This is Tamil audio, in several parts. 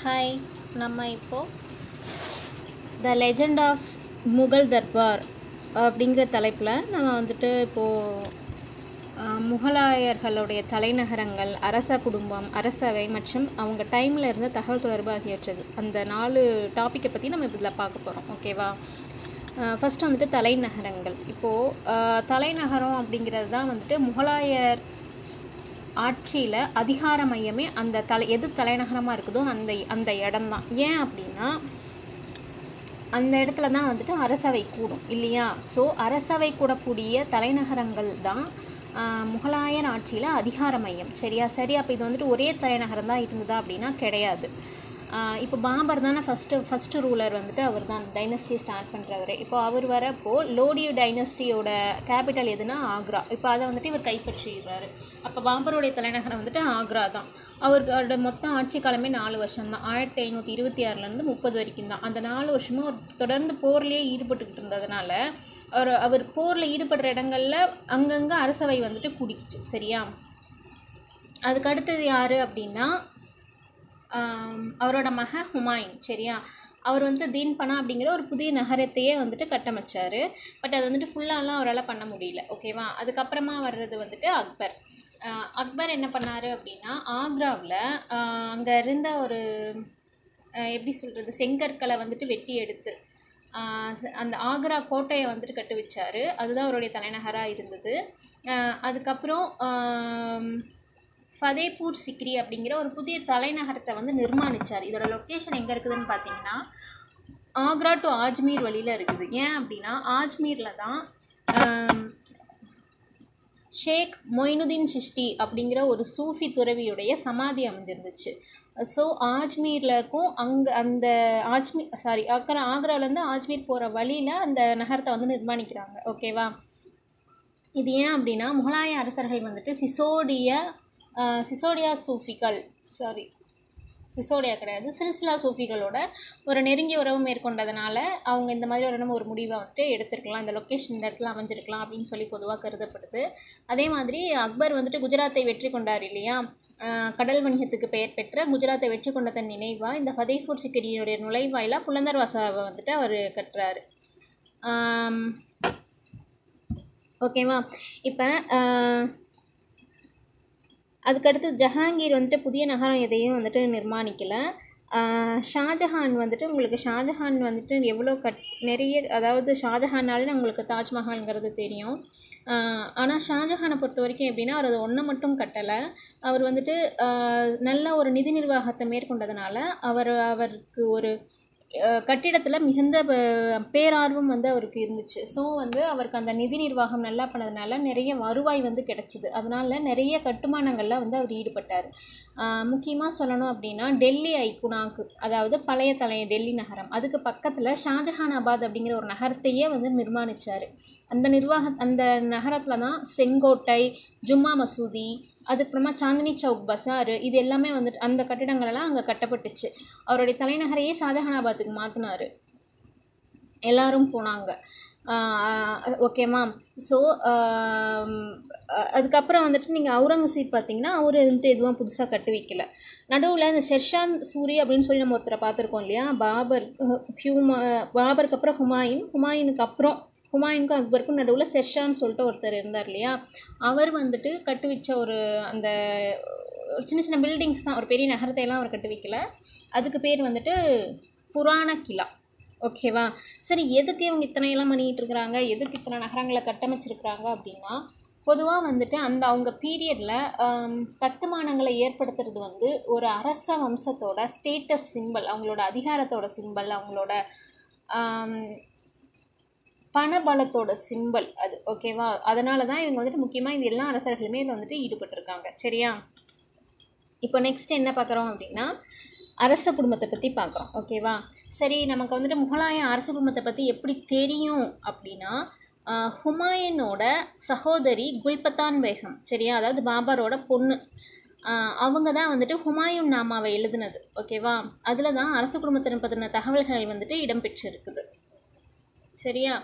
ஹாய் நம்ம இப்போது the legend of Mughal Darbar அப்படிங்கிற தலைப்பில் நம்ம வந்துட்டு இப்போது முகலாயர்களுடைய தலைநகரங்கள் அரச குடும்பம் அரசவை மற்றும் அவங்க டைமில் இருந்த தகவல் தொடர்பு ஆகியவற்றது அந்த நாலு டாப்பிக்கை பற்றி நம்ம இதில் பார்க்க போகிறோம் ஓகேவா ஃபஸ்ட்டு வந்துட்டு தலைநகரங்கள் இப்போது தலைநகரம் அப்படிங்கிறது தான் வந்துட்டு முகலாயர் ஆட்சியில் அதிகார மையமே அந்த தலை எது தலைநகரமாக இருக்குதோ அந்த அந்த இடம்தான் ஏன் அப்படின்னா அந்த இடத்துல தான் வந்துட்டு அரசவை கூடும் இல்லையா ஸோ அரசவை கூடக்கூடிய தலைநகரங்கள் தான் முகலாயர் ஆட்சியில் அதிகார மையம் சரியா சரி அப்போ இது வந்துட்டு ஒரே தலைநகரம் தான் இருந்ததா அப்படின்னா கிடையாது இப்போ பாபர் தானே ஃபஸ்ட்டு ஃபஸ்ட்டு ரூலர் வந்துட்டு அவர் தான் டைனஸ்டி ஸ்டார்ட் பண்ணுறவர் இப்போ அவர் வரப்போ லோடியோ டைனஸ்டியோட கேபிட்டல் எதுனா ஆக்ரா இப்போ அதை வந்துட்டு இவர் கைப்பற்றிடுறாரு அப்போ பாபருடைய தலைநகரம் வந்துட்டு ஆக்ரா தான் அவரோட மொத்த ஆட்சி காலமே நாலு வருஷம் தான் ஆயிரத்தி ஐநூற்றி இருபத்தி ஆறுலேருந்து முப்பது வரைக்கும் தான் அந்த நாலு வருஷமும் அவர் தொடர்ந்து போர்லேயே ஈடுபட்டுக்கிட்டு இருந்ததுனால அவர் அவர் போரில் ஈடுபடுற இடங்களில் அங்கங்கே அரசவை வந்துட்டு குடிச்சு சரியா அதுக்கு அடுத்தது யார் அப்படின்னா அவரோட மக ஹுமாயூன் சரியா அவர் வந்து தீன் பனா அப்படிங்கிற ஒரு புதிய நகரத்தையே வந்துட்டு கட்டமைச்சார் பட் அது வந்துட்டு ஃபுல்லாலாம் அவரால் பண்ண முடியல ஓகேவா அதுக்கப்புறமா வர்றது வந்துட்டு அக்பர் அக்பர் என்ன பண்ணார் அப்படின்னா ஆக்ராவில் அங்கே இருந்த ஒரு எப்படி சொல்கிறது செங்கற்களை வந்துட்டு வெட்டி எடுத்து அந்த ஆக்ரா கோட்டையை வந்துட்டு கட்டு வச்சார் அதுதான் அவருடைய தலைநகராக இருந்தது அதுக்கப்புறம் ஃபதேபூர் சிக்ரி அப்படிங்கிற ஒரு புதிய தலைநகரத்தை வந்து நிர்மாணித்தார் இதோட லொக்கேஷன் எங்கே இருக்குதுன்னு பார்த்தீங்கன்னா ஆக்ரா டு ஆஜ்மீர் வழியில் இருக்குது ஏன் அப்படின்னா ஆஜ்மீரில் தான் ஷேக் மொயினுதீன் சிஷ்டி அப்படிங்கிற ஒரு சூஃபி துறவியுடைய சமாதி அமைஞ்சிருந்துச்சு ஸோ ஆஜ்மீரில் இருக்கும் அங்கே அந்த ஆஜ்மீர் சாரி அக்கறை ஆக்ராலேருந்து ஆஜ்மீர் போகிற வழியில் அந்த நகரத்தை வந்து நிர்மாணிக்கிறாங்க ஓகேவா இது ஏன் அப்படின்னா முகலாய அரசர்கள் வந்துட்டு சிசோடிய சிசோடியா சூஃபிகள் சாரி சிசோடியா கிடையாது சில்சிலா சூஃபிகளோட ஒரு நெருங்கிய உறவு மேற்கொண்டதுனால அவங்க இந்த மாதிரி ஒரு நம்ம ஒரு முடிவை வந்துட்டு எடுத்துருக்கலாம் இந்த லொக்கேஷன் இந்த இடத்துல அமைஞ்சிருக்கலாம் அப்படின்னு சொல்லி பொதுவாக கருதப்படுது அதே மாதிரி அக்பர் வந்துட்டு குஜராத்தை வெற்றி கொண்டார் இல்லையா கடல் வணிகத்துக்கு பெயர் பெற்ற குஜராத்தை வெற்றி கொண்டதன் நினைவாக இந்த ஃபதேபூர் சிக்கரியினுடைய நுழைவாயிலாக புலந்தர் வாசாவை வந்துட்டு அவர் கட்டுறாரு ஓகேவா இப்போ அதுக்கடுத்து ஜஹாங்கீர் வந்துட்டு புதிய நகரம் எதையும் வந்துட்டு நிர்மாணிக்கலை ஷாஜஹான் வந்துட்டு உங்களுக்கு ஷாஜஹான் வந்துட்டு எவ்வளோ கட் நிறைய அதாவது ஷாஜஹான்னாலே உங்களுக்கு தாஜ்மஹால்ங்கிறது தெரியும் ஆனால் ஷாஜஹானை பொறுத்த வரைக்கும் எப்படின்னா அவர் அது ஒன்றை மட்டும் கட்டலை அவர் வந்துட்டு நல்ல ஒரு நிதி நிர்வாகத்தை மேற்கொண்டதுனால அவர் அவருக்கு ஒரு கட்டிடத்தில் மிகுந்த பேரார்வம் வந்து அவருக்கு இருந்துச்சு ஸோ வந்து அவருக்கு அந்த நிதி நிர்வாகம் நல்லா பண்ணதுனால நிறைய வருவாய் வந்து கிடச்சிது அதனால நிறைய கட்டுமானங்களில் வந்து அவர் ஈடுபட்டார் முக்கியமாக சொல்லணும் அப்படின்னா டெல்லி ஐகுனாக்கு அதாவது பழைய தலைய டெல்லி நகரம் அதுக்கு பக்கத்தில் ஷாஜஹானாபாத் அப்படிங்கிற ஒரு நகரத்தையே வந்து நிர்மாணித்தார் அந்த நிர்வாக அந்த நகரத்தில் தான் செங்கோட்டை ஜும்மா மசூதி அதுக்கப்புறமா சாந்தினி சவுக் பசார் இது எல்லாமே வந்துட்டு அந்த கட்டிடங்களெல்லாம் அங்கே கட்டப்பட்டுச்சு அவருடைய தலைநகரையே ஷாஜஹானாபாத்துக்கு மாற்றினார் எல்லாரும் போனாங்க ஓகேம்மா ஸோ அதுக்கப்புறம் வந்துட்டு நீங்கள் அவுரங்கசீப் பார்த்தீங்கன்னா அவர் வந்துட்டு எதுவும் புதுசாக கட்டி வைக்கல நடுவில் இந்த ஷெர்ஷான் சூரி அப்படின்னு சொல்லி நம்ம ஒருத்தரை பார்த்துருக்கோம் இல்லையா பாபர் ஹியூமா பாபருக்கு அப்புறம் ஹுமாயூன் ஹுமாயூனுக்கு அப்புறம் ஹுமாயூனுக்கும் அக்பருக்கும் நடுவில் ஷெர்ஷான்னு சொல்லிட்டு ஒருத்தர் இருந்தார் இல்லையா அவர் வந்துட்டு கட்டு வச்ச ஒரு அந்த சின்ன சின்ன பில்டிங்ஸ் தான் ஒரு பெரிய நகரத்தை எல்லாம் அவர் கட்டு வைக்கல அதுக்கு பேர் வந்துட்டு புராண கிலா ஓகேவா சரி எதுக்கு இவங்க இத்தனையெல்லாம் பண்ணிகிட்டு இருக்கிறாங்க எதுக்கு இத்தனை நகரங்களை கட்டமைச்சிருக்கிறாங்க அப்படின்னா பொதுவாக வந்துட்டு அந்த அவங்க பீரியடில் கட்டுமானங்களை ஏற்படுத்துறது வந்து ஒரு அரச வம்சத்தோட ஸ்டேட்டஸ் சிம்பிள் அவங்களோட அதிகாரத்தோட சிம்பிள் அவங்களோட பணபலத்தோட சிம்பிள் அது ஓகேவா அதனால தான் இவங்க வந்துட்டு முக்கியமாக இந்த எல்லா அரசர்களுமே இதில் வந்துட்டு ஈடுபட்டிருக்காங்க சரியா இப்போ நெக்ஸ்ட் என்ன பார்க்குறோம் அப்படின்னா அரச குடும்பத்தை பற்றி பார்க்குறோம் ஓகேவா சரி நமக்கு வந்துட்டு முகலாய அரச குடும்பத்தை பற்றி எப்படி தெரியும் அப்படின்னா ஹுமாயூனோட சகோதரி குல்பத்தான் பேகம் சரியா அதாவது பாபரோட பொண்ணு அவங்க தான் வந்துட்டு ஹுமாயூன் நாமாவை எழுதுனது ஓகேவா அதில் தான் அரச குடும்பத்தினை பற்றின தகவல்கள் வந்துட்டு இடம்பெற்றிருக்குது சரியா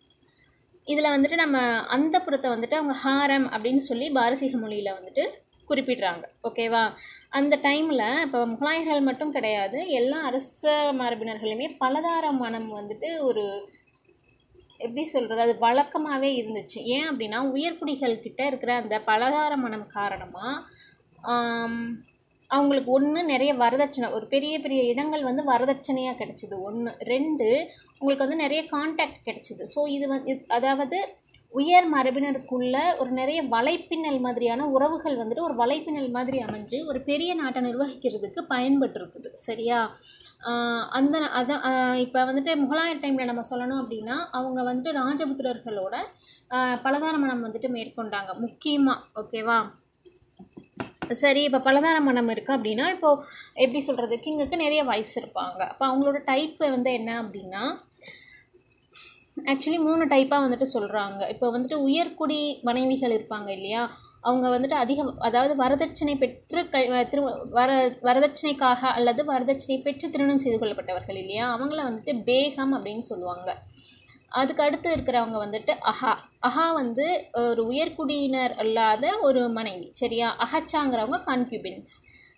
இதில் வந்துட்டு நம்ம அந்த புறத்தை வந்துட்டு அவங்க ஹாரம் அப்படின்னு சொல்லி பாரசீக மொழியில் வந்துட்டு குறிப்பிடுறாங்க ஓகேவா அந்த டைமில் இப்போ முகலாயர்கள் மட்டும் கிடையாது எல்லா அரச மரபினர்களுமே பலதார மனம் வந்துட்டு ஒரு எப்படி சொல்கிறது அது வழக்கமாகவே இருந்துச்சு ஏன் அப்படின்னா உயர்குடிகள் கிட்ட இருக்கிற அந்த பலதார மனம் காரணமாக அவங்களுக்கு ஒன்று நிறைய வரதட்சணை ஒரு பெரிய பெரிய இடங்கள் வந்து வரதட்சணையாக கிடைச்சிது ஒன்று ரெண்டு உங்களுக்கு வந்து நிறைய கான்டாக்ட் கிடைச்சிது ஸோ இது வந்து அதாவது உயர் மரபினருக்குள்ள ஒரு நிறைய வலைப்பின்னல் மாதிரியான உறவுகள் வந்துட்டு ஒரு வலைப்பின்னல் மாதிரி அமைஞ்சு ஒரு பெரிய நாட்டை நிர்வகிக்கிறதுக்கு பயன்பட்டுருக்குது சரியா ஆஹ் அந்த அதான் இப்போ வந்துட்டு முகலாயர் டைமில் நம்ம சொல்லணும் அப்படின்னா அவங்க வந்துட்டு ராஜபுத்திரர்களோட ஆஹ் பலதார மனம் வந்துட்டு மேற்கொண்டாங்க முக்கியமாக ஓகேவா சரி இப்போ பலதார மனம் இருக்குது அப்படின்னா இப்போது எப்படி சொல்கிறது கிங்குக்கு நிறைய வைஃப்ஸ் இருப்பாங்க அப்போ அவங்களோட டைப்பு வந்து என்ன அப்படின்னா ஆக்சுவலி மூணு டைப்பாக வந்துட்டு சொல்கிறாங்க இப்போ வந்துட்டு உயர்குடி மனைவிகள் இருப்பாங்க இல்லையா அவங்க வந்துட்டு அதிக அதாவது வரதட்சணை பெற்று கை திரு வர வரதட்சணைக்காக அல்லது வரதட்சணை பெற்று திருமணம் செய்து கொள்ளப்பட்டவர்கள் இல்லையா அவங்கள வந்துட்டு பேகம் அப்படின்னு சொல்லுவாங்க அதுக்கு அடுத்து இருக்கிறவங்க வந்துட்டு அஹா அஹா வந்து ஒரு உயர்குடியினர் அல்லாத ஒரு மனைவி சரியா அஹச்சாங்கிறவங்க கான்க்யூபின்ஸ்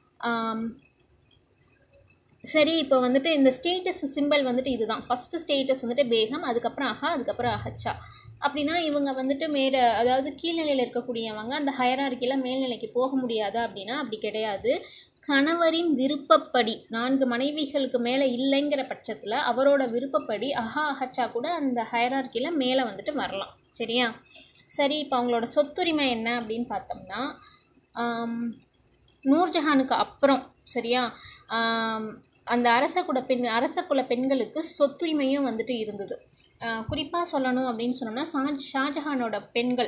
சரி இப்போ வந்துட்டு இந்த ஸ்டேட்டஸ் சிம்பிள் வந்துட்டு இதுதான் ஃபஸ்ட்டு ஸ்டேட்டஸ் வந்துட்டு பேகம் அதுக்கப்புறம் அஹா அதுக்கப்புறம் அஹச்சா அப்படின்னா இவங்க வந்துட்டு மேலே அதாவது கீழ்நிலையில் இருக்கக்கூடியவங்க அந்த ஹயரார்க்கியில் மேல்நிலைக்கு போக முடியாதா அப்படின்னா அப்படி கிடையாது கணவரின் விருப்பப்படி நான்கு மனைவிகளுக்கு மேலே இல்லைங்கிற பட்சத்தில் அவரோட விருப்பப்படி அஹா அஹச்சா கூட அந்த ஹயரார்க்கியில் மேலே வந்துட்டு வரலாம் சரியா சரி இப்போ அவங்களோட சொத்துரிமை என்ன அப்படின்னு பார்த்தோம்னா நூர்ஜஹானுக்கு அப்புறம் சரியா அந்த அரச குல பெண் அரச குல பெண்களுக்கு சொத்துரிமையும் வந்துட்டு இருந்தது குறிப்பாக சொல்லணும் அப்படின்னு சொன்னோம்னா ஷாஜ் ஷாஜஹானோட பெண்கள்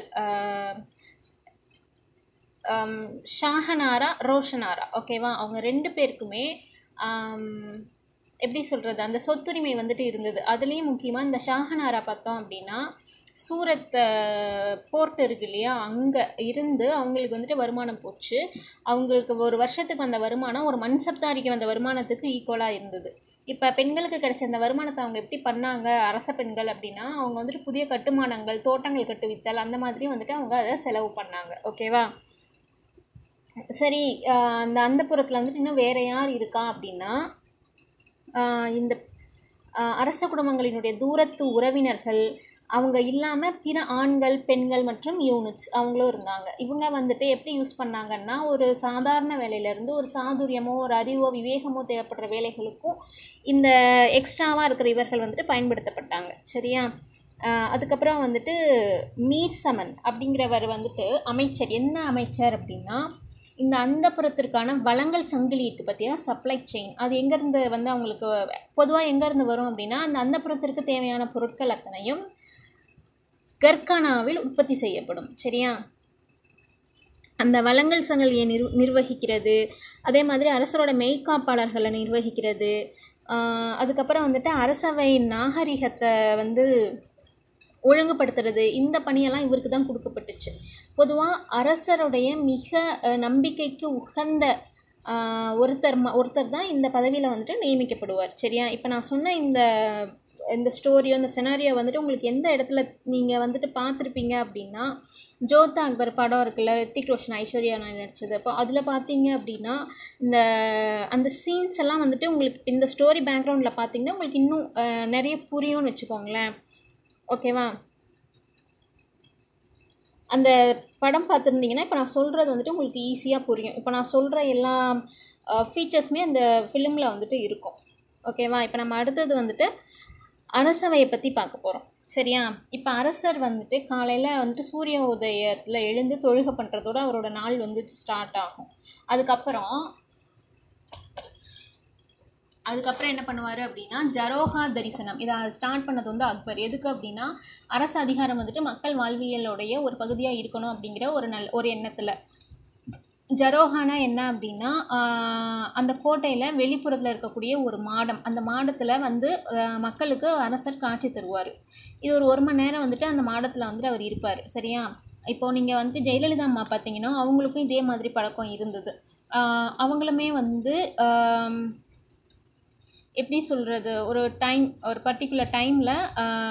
ஷாஹனாரா ரோஷனாரா ஓகேவா அவங்க ரெண்டு பேருக்குமே எப்படி சொல்கிறது அந்த சொத்துரிமை வந்துட்டு இருந்தது அதுலேயும் முக்கியமாக இந்த ஷாஹனாரா பார்த்தோம் அப்படின்னா சூரத் போர்ட் இருக்கு இல்லையா அங்கே இருந்து அவங்களுக்கு வந்துட்டு வருமானம் போச்சு அவங்களுக்கு ஒரு வருஷத்துக்கு வந்த வருமானம் ஒரு மன்சப்தாரிக்கு வந்த வருமானத்துக்கு ஈக்குவலாக இருந்தது இப்போ பெண்களுக்கு கிடைச்ச அந்த வருமானத்தை அவங்க எப்படி பண்ணாங்க அரச பெண்கள் அப்படின்னா அவங்க வந்துட்டு புதிய கட்டுமானங்கள் தோட்டங்கள் கட்டுவித்தல் அந்த மாதிரி வந்துட்டு அவங்க அதை செலவு பண்ணாங்க ஓகேவா சரி அந்த அந்த புறத்தில் வந்துட்டு இன்னும் வேறு யார் இருக்கா அப்படின்னா இந்த அரச குடும்பங்களினுடைய தூரத்து உறவினர்கள் அவங்க இல்லாமல் பிற ஆண்கள் பெண்கள் மற்றும் யூனிட்ஸ் அவங்களும் இருந்தாங்க இவங்க வந்துட்டு எப்படி யூஸ் பண்ணாங்கன்னா ஒரு சாதாரண வேலையிலேருந்து ஒரு சாதுரியமோ ஒரு அறிவோ விவேகமோ தேவைப்படுற வேலைகளுக்கும் இந்த எக்ஸ்ட்ராவாக இருக்கிற இவர்கள் வந்துட்டு பயன்படுத்தப்பட்டாங்க சரியா அதுக்கப்புறம் வந்துட்டு மீர் சமன் அப்படிங்கிறவர் வந்துட்டு அமைச்சர் என்ன அமைச்சர் அப்படின்னா இந்த அந்தப்புறத்திற்கான வளங்கள் சங்கிலி இருக்குது பார்த்தியா சப்ளை செயின் அது எங்கேருந்து வந்து அவங்களுக்கு பொதுவாக எங்கேருந்து வரும் அப்படின்னா அந்த அந்தப்புறத்திற்கு தேவையான பொருட்கள் அத்தனையும் கர்கானாவில் உற்பத்தி செய்யப்படும் சரியா அந்த வளங்கள் சங்கிலியை நிர் நிர்வகிக்கிறது அதே மாதிரி அரசரோட மெய்காப்பாளர்களை நிர்வகிக்கிறது அதுக்கப்புறம் வந்துட்டு அரசவை நாகரிகத்தை வந்து ஒழுங்குபடுத்துறது இந்த பணியெல்லாம் இவருக்கு தான் கொடுக்கப்பட்டுச்சு பொதுவாக அரசருடைய மிக நம்பிக்கைக்கு உகந்த ஒருத்தர் ம ஒருத்தர் தான் இந்த பதவியில் வந்துட்டு நியமிக்கப்படுவார் சரியா இப்போ நான் சொன்ன இந்த இந்த ஸ்டோரியோ இந்த செனாரியோ வந்துட்டு உங்களுக்கு எந்த இடத்துல நீங்கள் வந்துட்டு பார்த்துருப்பீங்க அப்படின்னா ஜோதா அக்பர் படம் இருக்குல்ல ரித்திக் ரோஷன் ஐஸ்வர்யா நான் நடிச்சது அப்போ அதில் பார்த்தீங்க அப்படின்னா இந்த அந்த சீன்ஸ் எல்லாம் வந்துட்டு உங்களுக்கு இந்த ஸ்டோரி பேக்ரவுண்டில் பார்த்தீங்கன்னா உங்களுக்கு இன்னும் நிறைய புரியும்னு வச்சுக்கோங்களேன் ஓகேவா அந்த படம் பார்த்துருந்தீங்கன்னா இப்போ நான் சொல்கிறது வந்துட்டு உங்களுக்கு ஈஸியாக புரியும் இப்போ நான் சொல்கிற எல்லா ஃபீச்சர்ஸுமே அந்த ஃபிலிமில் வந்துட்டு இருக்கும் ஓகேவா இப்போ நம்ம அடுத்தது வந்துட்டு அரசவையை பற்றி பார்க்க போகிறோம் சரியா இப்போ அரசர் வந்துட்டு காலையில் வந்துட்டு சூரிய உதயத்தில் எழுந்து தொழுகை பண்ணுறதோட அவரோட நாள் வந்து ஸ்டார்ட் ஆகும் அதுக்கப்புறம் அதுக்கப்புறம் என்ன பண்ணுவார் அப்படின்னா ஜரோஹா தரிசனம் இதை ஸ்டார்ட் பண்ணது வந்து அக்பர் எதுக்கு அப்படின்னா அரசு அதிகாரம் வந்துட்டு மக்கள் வாழ்வியலோடைய ஒரு பகுதியாக இருக்கணும் அப்படிங்கிற ஒரு நல் ஒரு எண்ணத்தில் ஜரோஹானா என்ன அப்படின்னா அந்த கோட்டையில் வெளிப்புறத்தில் இருக்கக்கூடிய ஒரு மாடம் அந்த மாடத்தில் வந்து மக்களுக்கு அரசர் காட்சி தருவார் இது ஒரு ஒரு மணி நேரம் வந்துட்டு அந்த மாடத்தில் வந்துட்டு அவர் இருப்பார் சரியா இப்போ நீங்கள் வந்துட்டு ஜெயலலிதா அம்மா பார்த்தீங்கன்னா அவங்களுக்கும் இதே மாதிரி பழக்கம் இருந்தது அவங்களுமே வந்து எப்படி சொல்கிறது ஒரு டைம் ஒரு பர்டிகுலர் டைமில்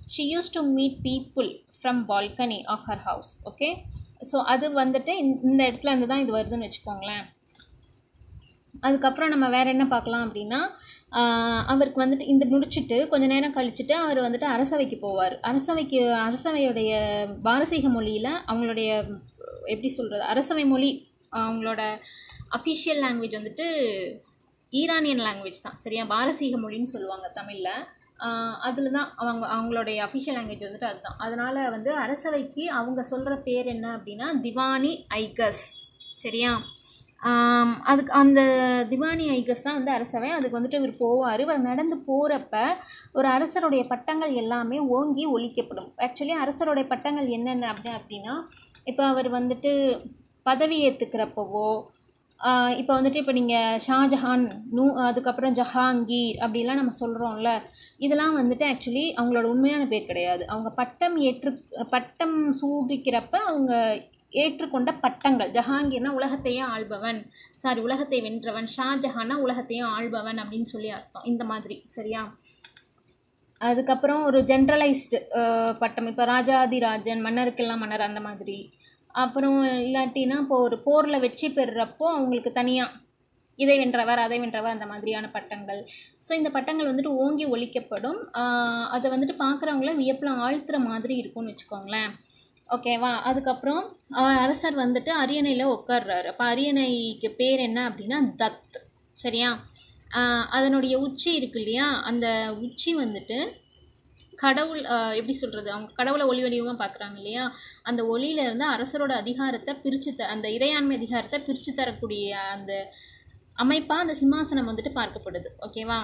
she use to meet people from balcony of her house okay so அது வந்துட்டு இந்த- இந்த இடத்துல இருந்து தான் இது வருதுன்னு வச்சுக்கோங்களேன் அதுக்கப்புறம் நம்ம வேற என்ன பார்க்கலாம் அப்படின்னா ஆஹ் அவருக்கு வந்துட்டு இந்த முடிச்சுட்டு கொஞ்ச நேரம் கழிச்சுட்டு அவர் வந்துட்டு அரசவைக்கு போவார் அரசவைக்கு அரசவையுடைய பாரசீக மொழியில் அவங்களுடைய எப்படி சொல்கிறது அரசவை மொழி அவங்களோட அஃபிஷியல் லாங்குவேஜ் வந்துட்டு ஈரானியன் லாங்குவேஜ் தான் சரியா பாரசீக மொழின்னு சொல்லுவாங்க தமிழில் அதில் தான் அவங்க அவங்களுடைய அஃபிஷியல் லாங்குவேஜ் வந்துட்டு அதுதான் அதனால் வந்து அரசவைக்கு அவங்க சொல்கிற பேர் என்ன அப்படின்னா திவானி ஐகஸ் சரியா ஆம், அதுக்கு அந்த திவானி ஐகஸ் தான் வந்து அரசவை அதுக்கு வந்துட்டு இவர் போவார் இவர் நடந்து போகிறப்ப ஒரு அரசருடைய பட்டங்கள் எல்லாமே ஓங்கி ஒலிக்கப்படும் ஆக்சுவலி அரசருடைய பட்டங்கள் என்னென்ன அப்படி அப்படின்னா இப்போ அவர் வந்துட்டு பதவி ஏற்றுக்கிறப்பவோ இப்போ வந்துட்டு இப்போ நீங்கள் ஷாஜஹான் நூ அதுக்கப்புறம் ஜஹாங்கீர் அப்படிலாம் நம்ம சொல்கிறோம்ல இதெல்லாம் வந்துட்டு ஆக்சுவலி அவங்களோட உண்மையான பேர் கிடையாது அவங்க பட்டம் ஏற்று பட்டம் சூடிக்கிறப்ப அவங்க ஏற்றுக்கொண்ட பட்டங்கள் ஜஹாங்கீர்னா உலகத்தையே ஆள்பவன் சாரி உலகத்தை வென்றவன் ஷாஜஹான்னா உலகத்தையே ஆள்பவன் அப்படின்னு சொல்லி அர்த்தம் இந்த மாதிரி சரியா அதுக்கப்புறம் ஒரு ஜென்ரலைஸ்டு பட்டம் இப்போ ராஜாதிராஜன் மன்னருக்கெல்லாம் மன்னர் அந்த மாதிரி அப்புறம் இல்லாட்டினா இப்போ ஒரு போரில் வெற்றி பெறுறப்போ அவங்களுக்கு தனியாக இதை வென்றவர் அதை வென்றவர் அந்த மாதிரியான பட்டங்கள் ஸோ இந்த பட்டங்கள் வந்துட்டு ஓங்கி ஒலிக்கப்படும் ஆஹ் அதை வந்துட்டு பார்க்குறவங்கள வியப்பில் ஆழ்த்துற மாதிரி இருக்கும்னு வச்சுக்கோங்களேன் ஓகேவா அதுக்கப்புறம் அவர் அரசர் வந்துட்டு அரியணையில் உட்கார்றாரு அப்போ அரியணைக்கு பேர் என்ன அப்படின்னா தத் சரியா ஆஹ் அதனுடைய உச்சி இருக்கு இல்லையா அந்த உச்சி வந்துட்டு கடவுள் ஆஹ் எப்படி சொல்கிறது அவங்க கடவுளை ஒளி வடிவமாக பார்க்குறாங்க இல்லையா அந்த ஒளியில இருந்து அரசரோட அதிகாரத்தை பிரித்து த அந்த இறையாண்மை அதிகாரத்தை பிரித்து தரக்கூடிய அந்த அமைப்பாக அந்த சிம்மாசனம் வந்துட்டு பார்க்கப்படுது ஓகேவா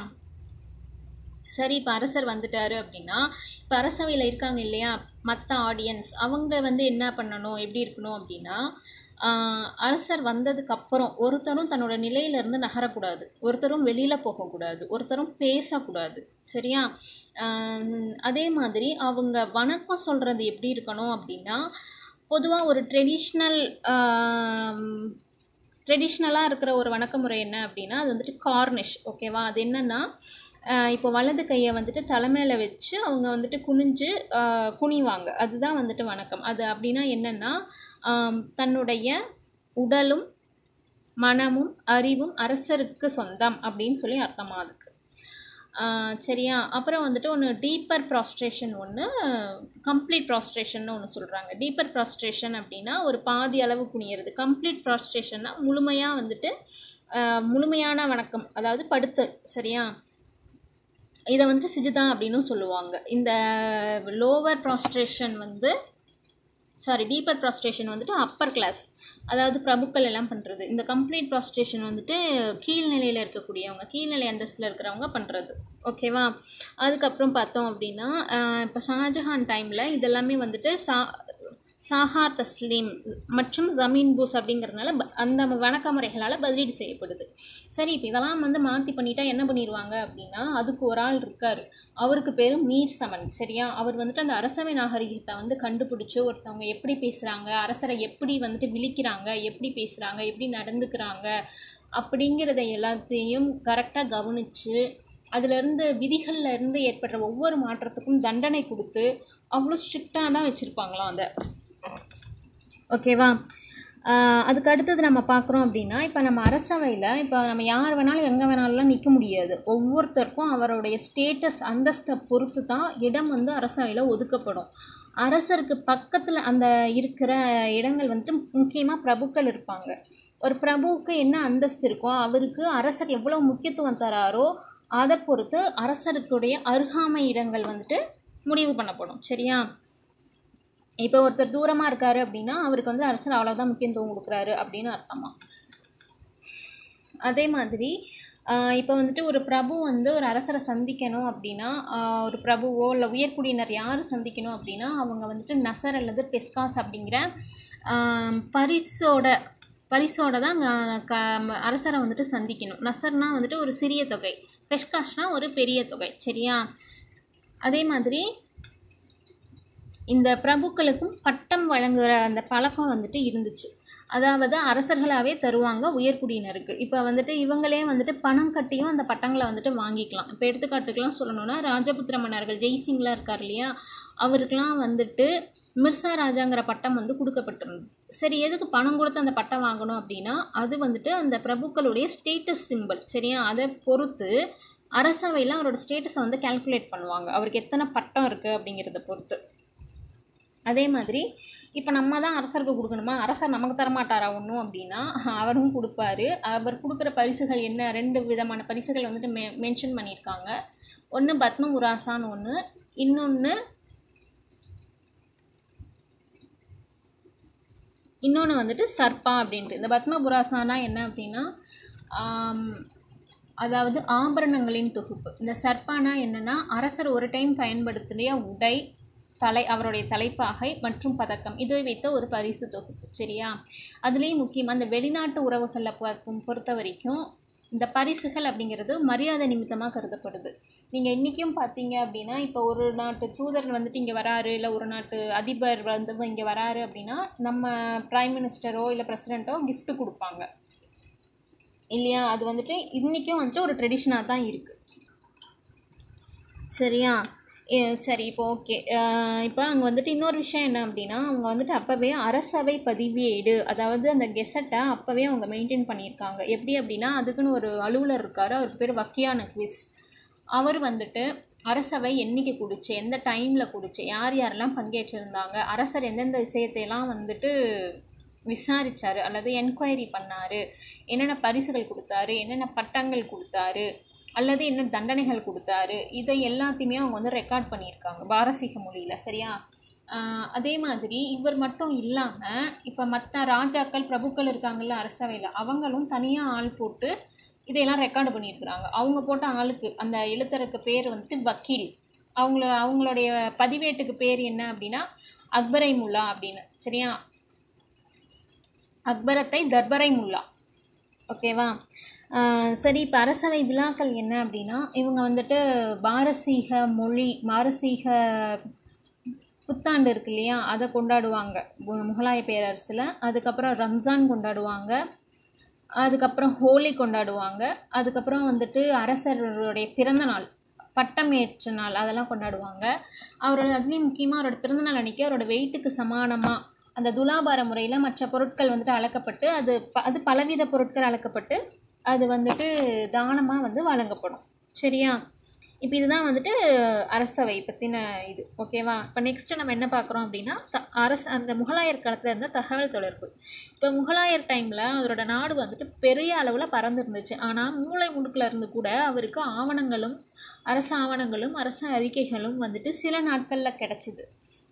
சரி இப்போ அரசர் வந்துட்டாரு அப்படின்னா இப்போ அரசவையில் இருக்காங்க இல்லையா மற்ற ஆடியன்ஸ் அவங்க வந்து என்ன பண்ணணும் எப்படி இருக்கணும் அப்படின்னா ஆஹ் அரசர் வந்ததுக்கு அப்புறம் ஒருத்தரும் தன்னோட நிலையிலேருந்து நகரக்கூடாது ஒருத்தரும் வெளியில் போகக்கூடாது ஒருத்தரும் பேசக்கூடாது சரியா ஆஹ் அதே மாதிரி அவங்க வணக்கம் சொல்கிறது எப்படி இருக்கணும் அப்படின்னா பொதுவாக ஒரு ட்ரெடிஷ்னல் ட்ரெடிஷ்னலாக இருக்கிற ஒரு வணக்க முறை என்ன அப்படின்னா அது வந்துட்டு கார்னிஷ் ஓகேவா அது என்னென்னா இப்போ வலது கையை வந்துட்டு தலைமையில வச்சு அவங்க வந்துட்டு குனிஞ்சு ஆஹ் குனிவாங்க அதுதான் வந்துட்டு வணக்கம் அது அப்படின்னா என்னென்னா தன்னுடைய உடலும் மனமும் அறிவும் அரசருக்கு சொந்தம் அப்படின்னு சொல்லி அர்த்தமா அதுக்கு ஆஹ் சரியா அப்புறம் வந்துட்டு ஒன்று டீப்பர் ப்ராஸ்ட்ரேஷன் ஒன்று கம்ப்ளீட் ப்ராஸ்ட்ரேஷன் ஒன்று சொல்கிறாங்க டீப்பர் ப்ராஸ்ட்ரேஷன் அப்படின்னா ஒரு பாதி அளவு குனியறது கம்ப்ளீட் ப்ராஸ்ட்ரேஷன்னா முழுமையாக வந்துட்டு ஆஹ் முழுமையான வணக்கம் அதாவது படுத்து சரியா இதை வந்துட்டு சிஜிதா அப்படின்னு சொல்லுவாங்க இந்த லோவர் ப்ராஸ்ட்ரேஷன் வந்து சாரி டீப்பர் ப்ராஸ்ட்ரேஷன் வந்துட்டு அப்பர் கிளாஸ் அதாவது பிரபுக்கள் எல்லாம் பண்ணுறது இந்த கம்ப்ளீட் ப்ராஸ்ட்ரேஷன் வந்துட்டு கீழ்நிலையில் இருக்கக்கூடியவங்க கீழ்நிலை அந்தஸ்தில் இருக்கிறவங்க பண்ணுறது ஓகேவா அதுக்கப்புறம் பார்த்தோம் அப்படின்னா இப்போ ஷாஜஹான் டைமில் இதெல்லாமே வந்துட்டு சா சாஹார் தஸ்லீம் மற்றும் ஜமீன் பூஸ் அப்படிங்கிறதுனால ப- அந்த வணக்க முறைகளால் பதிலீடு செய்யப்படுது சரி இப்போ இதெல்லாம் வந்து மாற்றி பண்ணிட்டா என்ன பண்ணிடுவாங்க அப்படின்னா அதுக்கு ஒரு ஆள் இருக்கார் அவருக்கு பேர் மீர் சமன் சரியா அவர் வந்துட்டு அந்த அரசவை நாகரிகத்தை வந்து கண்டுபிடிச்சி ஒருத்தவங்க எப்படி பேசுகிறாங்க அரசரை எப்படி வந்துட்டு விழிக்கிறாங்க எப்படி பேசுகிறாங்க எப்படி நடந்துக்கிறாங்க அப்படிங்கிறத எல்லாத்தையும் கரெக்டாக கவனித்து அதிலிருந்து விதிகள்ல இருந்து ஏற்படுற ஒவ்வொரு மாற்றத்துக்கும் தண்டனை கொடுத்து அவ்வளோ ஸ்ட்ரிக்டாக தான் வச்சுருப்பாங்களாம் அதை ஓகேவா ஆஹ் அதுக்கு அடுத்தது நம்ம பார்க்குறோம் அப்படின்னா இப்போ நம்ம அரசவையில் இப்போ நம்ம யார் வேணாலும் எங்கே வேணாலும் நிற்க முடியாது ஒவ்வொருத்தருக்கும் அவருடைய ஸ்டேட்டஸ் அந்தஸ்தை பொறுத்து தான் இடம் வந்து அரசவையில் ஒதுக்கப்படும் அரசருக்கு பக்கத்தில் அந்த இருக்கிற இடங்கள் வந்துட்டு முக்கியமாக பிரபுக்கள் இருப்பாங்க ஒரு பிரபுவுக்கு என்ன அந்தஸ்து இருக்கோ அவருக்கு அரசர் எவ்வளோ முக்கியத்துவம் தராரோ அதை பொறுத்து அரசருக்குடைய அருகாமை இடங்கள் வந்துட்டு முடிவு பண்ணப்படும் சரியா இப்போ ஒருத்தர் தூரமாக இருக்காரு அப்படின்னா அவருக்கு வந்து அரசர் அவ்வளோதான் முக்கியத்துவம் கொடுக்குறாரு அப்படின்னு அர்த்தமா அதே மாதிரி ஆஹ் இப்போ வந்துட்டு ஒரு பிரபு வந்து ஒரு அரசரை சந்திக்கணும் அப்படின்னா ஆஹ் ஒரு பிரபுவோ இல்லை உயர்குடியினர் யார் சந்திக்கணும் அப்படின்னா அவங்க வந்துட்டு நசர் அல்லது பெஸ்காஸ் அப்படிங்கிற ஆஹ் பரிசோட பரிசோட தான் அங்க க ம- அரசரை வந்துட்டு சந்திக்கணும் நசர்னா வந்துட்டு ஒரு சிறிய தொகை பெஸ்காஷ்னா ஒரு பெரிய தொகை சரியா அதே மாதிரி இந்த பிரபுக்களுக்கும் பட்டம் வழங்குகிற அந்த பழக்கம் வந்துட்டு இருந்துச்சு அதாவது அரசர்களாகவே தருவாங்க உயர்குடியினருக்கு இப்போ வந்துட்டு இவங்களே வந்துட்டு பணம் கட்டியும் அந்த பட்டங்களை வந்துட்டு வாங்கிக்கலாம் இப்போ எடுத்துக்காட்டுக்கெலாம் சொல்லணும்னா ராஜபுத்திர மன்னர்கள் ஜெய்சிங்லாம் இருக்கார் இல்லையா அவருக்கெலாம் வந்துட்டு மிர்சா ராஜாங்கிற பட்டம் வந்து கொடுக்கப்பட்டிருந்தது சரி எதுக்கு பணம் கொடுத்து அந்த பட்டம் வாங்கணும் அப்படின்னா அது வந்துட்டு அந்த பிரபுக்களுடைய ஸ்டேட்டஸ் சிம்பிள் சரியா அதை பொறுத்து அரசவையில் அவரோட ஸ்டேட்டஸை வந்து கால்குலேட் பண்ணுவாங்க அவருக்கு எத்தனை பட்டம் இருக்குது அப்படிங்கிறத பொறுத்து அதே மாதிரி இப்போ நம்ம தான் அரசருக்கு கொடுக்கணுமா அரசர் நமக்கு தரமாட்டாரா ஒன்றும் அப்படின்னா அவரும் கொடுப்பாரு அவர் கொடுக்குற பரிசுகள் என்ன ரெண்டு விதமான பரிசுகள் வந்துட்டு மெ மென்ஷன் பண்ணியிருக்காங்க ஒன்று பத்ம உராசான்னு ஒன்று இன்னொன்று இன்னொன்று வந்துட்டு சர்ப்பா அப்படின்ட்டு இந்த பத்ம புராசானா என்ன அப்படின்னா அதாவது ஆபரணங்களின் தொகுப்பு இந்த சர்ப்பானா என்னென்னா அரசர் ஒரு டைம் பயன்படுத்திய உடை தலை அவருடைய தலைப்பாகை மற்றும் பதக்கம் இதை வைத்த ஒரு பரிசு தொகுப்பு சரியா அதுலேயும் முக்கியமாக இந்த வெளிநாட்டு உறவுகளில் பொறுத்த வரைக்கும் இந்த பரிசுகள் அப்படிங்கிறது மரியாதை நிமித்தமாக கருதப்படுது நீங்கள் இன்றைக்கும் பார்த்தீங்க அப்படின்னா இப்போ ஒரு நாட்டு தூதர் வந்துட்டு இங்கே வராரு இல்லை ஒரு நாட்டு அதிபர் வந்து இங்கே வராரு அப்படின்னா நம்ம ப்ரைம் மினிஸ்டரோ இல்லை பிரசிடெண்ட்டோ gift கொடுப்பாங்க இல்லையா அது வந்துட்டு இன்றைக்கும் வந்துட்டு ஒரு ட்ரெடிஷனாக தான் இருக்குது சரியா ஏ, சரி இப்போ ஓகே இப்போ அங்கே வந்துட்டு இன்னொரு விஷயம் என்ன அப்படின்னா அவங்க வந்துட்டு அப்போவே அரசவை பதிவேடு அதாவது அந்த கெசட்டை அப்போவே அவங்க மெயின்டைன் பண்ணியிருக்காங்க எப்படி அப்படின்னா அதுக்குன்னு ஒரு அலுவலர் இருக்கார் அவருக்கு பேர் வக்கியான குவிஸ் அவர் வந்துட்டு அரசவை என்னைக்கு குடிச்சு எந்த டைமில் குடிச்சு யார் யாரெல்லாம் பங்கேற்றிருந்தாங்க அரசர் எந்தெந்த விஷயத்தையெல்லாம் வந்துட்டு விசாரிச்சாரு அல்லது என்கொயரி பண்ணாரு என்னென்ன பரிசுகள் கொடுத்தாரு என்னென்ன பட்டங்கள் கொடுத்தாரு அல்லது என்ன தண்டனைகள் கொடுத்தாரு இதை எல்லாத்தையுமே அவங்க வந்து ரெக்கார்ட் பண்ணியிருக்காங்க பாரசீக மொழியில் சரியா ஆஹ் அதே மாதிரி இவர் மட்டும் இல்லாமல் இப்போ மற்ற ராஜாக்கள் பிரபுக்கள் இருக்காங்கல்ல அரசவையில் அவங்களும் தனியாக ஆள் போட்டு இதையெல்லாம் ரெக்கார்டு பண்ணியிருக்கிறாங்க அவங்க போட்ட ஆளுக்கு அந்த எழுத்தருக்கு பேர் வந்துட்டு வக்கீல் அவங்கள அவங்களுடைய பதிவேட்டுக்கு பேர் என்ன அப்படின்னா அக்பரை முல்லா அப்படின்னு சரியா அக்பரத்தை தர்பரை முல்லா ஓகேவா ஆஹ் சரி இப்போ அரசவை விழாக்கள் என்ன அப்படின்னா இவங்க வந்துட்டு பாரசீக மொழி பாரசீக புத்தாண்டு இருக்கு இல்லையா அதை கொண்டாடுவாங்க மு- முகலாய பேரரசில் அதுக்கப்புறம் ரம்ஜான் கொண்டாடுவாங்க அதுக்கப்புறம் ஹோலி கொண்டாடுவாங்க அதுக்கப்புறம் வந்துட்டு அரசருடைய பிறந்த நாள் பட்டம் ஏற்ற நாள் அதெல்லாம் கொண்டாடுவாங்க அவரோட அதுலேயும் முக்கியமாக அவரோட பிறந்தநாள் அன்றைக்கி அவரோட வெயிட்டுக்கு சமானமாக அந்த துலாபார முறையில் மற்ற பொருட்கள் வந்துட்டு அளக்கப்பட்டு அது ப அது பலவித பொருட்கள் அளக்கப்பட்டு அது வந்துட்டு தானமாக வந்து வழங்கப்படும் சரியா இப்போ இதுதான் வந்துட்டு அரசவை பற்றின இது ஓகேவா இப்போ நெக்ஸ்ட்டு நம்ம என்ன பார்க்குறோம் அப்படின்னா த அரசு அந்த முகலாயர் காலத்தில் இருந்த தகவல் தொடர்பு இப்போ முகலாயர் டைமில் அவரோட நாடு வந்துட்டு பெரிய அளவில் பறந்துருந்துச்சு ஆனால் மூளை முடுக்கில் இருந்து கூட அவருக்கு ஆவணங்களும் அரசு ஆவணங்களும் அரசு அறிக்கைகளும் வந்துட்டு சில நாட்களில் கிடச்சிது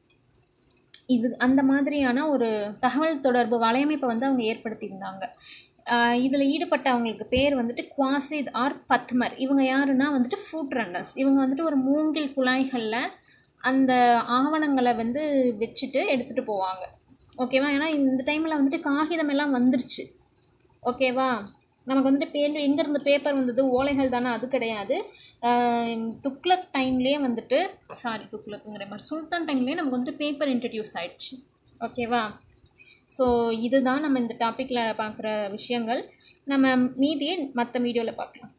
இது அந்த மாதிரியான ஒரு தகவல் தொடர்பு வலையமைப்பை வந்து அவங்க ஏற்படுத்தியிருந்தாங்க இதில் ஈடுபட்ட அவங்களுக்கு பேர் வந்துட்டு குவாசித் ஆர் பத்மர் இவங்க யாருன்னா வந்துட்டு ஃபுட் ரன்னர்ஸ் இவங்க வந்துட்டு ஒரு மூங்கில் குழாய்களில் அந்த ஆவணங்களை வந்து வச்சுட்டு எடுத்துகிட்டு போவாங்க ஓகேவா ஏன்னா இந்த டைமில் வந்துட்டு காகிதம் எல்லாம் வந்துருச்சு ஓகேவா நமக்கு வந்துட்டு பேர் எங்கேருந்து பேப்பர் வந்தது ஓலைகள் தானே அது கிடையாது ஆஹ் துக்ளக் டைம்லேயே வந்துட்டு சாரி துக்ளக்குங்கிற மாதிரி சுல்தான் டைம்லேயே நமக்கு வந்துட்டு பேப்பர் இன்ட்ரடியூஸ் ஆயிடுச்சு ஓகேவா ஸோ இதுதான் நம்ம இந்த டாப்பிக்கில் பார்க்குற விஷயங்கள் நம்ம மீதியை மற்ற வீடியோவில் பார்க்கலாம்